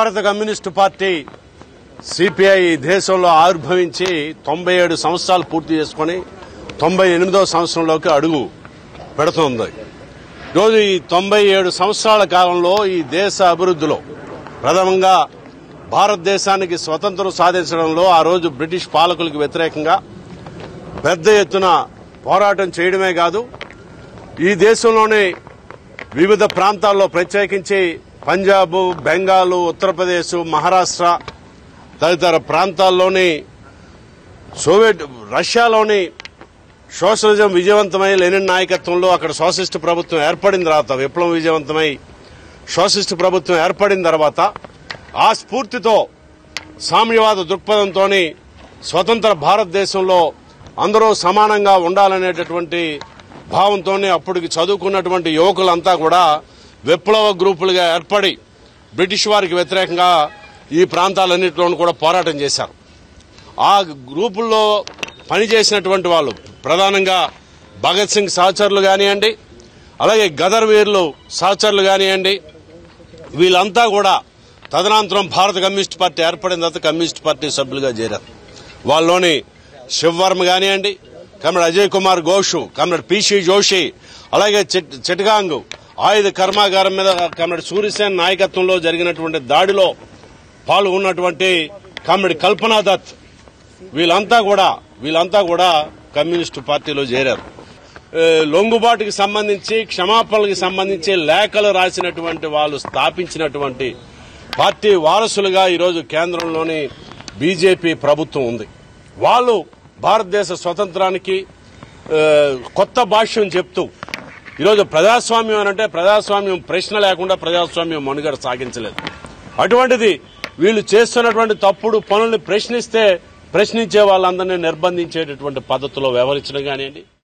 భారత communist party CPI దేశంలో ఆవిర్భవించి తొంభై ఏడు సంవత్సరాలు పూర్తి చేసుకుని తొంభై ఎనిమిదవ సంవత్సరంలోకి అడుగు పెడుతుంది ఈరోజు ఈ తొంభై ఏడు సంవత్సరాల కాలంలో ఈ దేశ అభివృద్ధిలో ప్రథమంగా భారతదేశానికి స్వతంత్రం సాధించడంలో ఆ రోజు బ్రిటిష్ పాలకులకు వ్యతిరేకంగా పెద్ద ఎత్తున పోరాటం చేయడమే కాదు ఈ దేశంలోని వివిధ ప్రాంతాల్లో ప్రత్యేకించి పంజాబ్ బెంగాల్ ఉత్తరప్రదేశ్ మహారాష్ట్ర తదితర ప్రాంతాల్లోని సోవియట్ రష్యాలోని సోషలిజం విజయవంతమై లెనిన్ నాయకత్వంలో అక్కడ సోషలిస్ట్ ప్రభుత్వం ఏర్పడిన తర్వాత విప్లవం విజయవంతమై సోషలిస్ట్ ప్రభుత్వం ఏర్పడిన తర్వాత ఆ స్ఫూర్తితో సామ్యవాద దృక్పథంతో స్వతంత్ర భారతదేశంలో అందరూ సమానంగా ఉండాలనేటటువంటి భావంతోనే అప్పటికి చదువుకున్నటువంటి యువకులంతా కూడా విప్లవ గ్రూపులుగా ఏర్పడి బ్రిటిష్ వారికి వ్యతిరేకంగా ఈ ప్రాంతాలన్నింటిలోనూ కూడా పోరాటం చేశారు ఆ గ్రూపుల్లో పనిచేసినటువంటి వాళ్ళు ప్రధానంగా భగత్ సింగ్ సహచరులు కానివ్వండి అలాగే గదర్ వీరులు సహచరులు కానివ్వండి వీళ్ళంతా కూడా తదనంతరం భారత కమ్యూనిస్ట్ పార్టీ ఏర్పడిన తర్వాత కమ్యూనిస్ట్ పార్టీ సభ్యులుగా చేరారు వాళ్ళలోని శివవర్మ కానివ్వండి comrade Ajay Kumar Ghosh comrade PC Joshi అలాగే చిట్- చిటగాంగ్ ఆయుధ కర్మాగారం మీద కమ్రేడ్ సూర్యసేన్ నాయకత్వంలో జరిగినటువంటి దాడిలో పాల్గొన్నటువంటి కమ్రేడ్ కల్పనా దత్ వీళ్ళంతా కూడా వీళ్ళంతా కూడా కమ్యూనిస్టు పార్టీలో చేరారు ఏ, లొంగుబాటుకి సంబంధించి క్షమాపణలకు సంబంధించి లేఖలు రాసినటువంటి వాళ్ళు స్థాపించినటువంటి పార్టీ వారసులుగా ఈరోజు కేంద్రంలోని బీజేపీ ప్రభుత్వం ఉంది వాళ్ళు భారతదేశ స్వతంత్రానికి ఏ, కొత్త భాష్యం చెప్తూ ఈరోజు ప్రజాస్వామ్యం అని అంటే ప్రజాస్వామ్యం ప్రశ్న లేకుండా ప్రజాస్వామ్యం మనుగడ సాగించలేదు అటువంటిది వీళ్ళు చేస్తున్నటువంటి తప్పుడు పనుల్ని ప్రశ్నిస్తే ప్రశ్నించే వాళ్ళందరినీ నిర్బంధించేటటువంటి పద్ధతిలో వ్యవహరించడం కానివ్వండి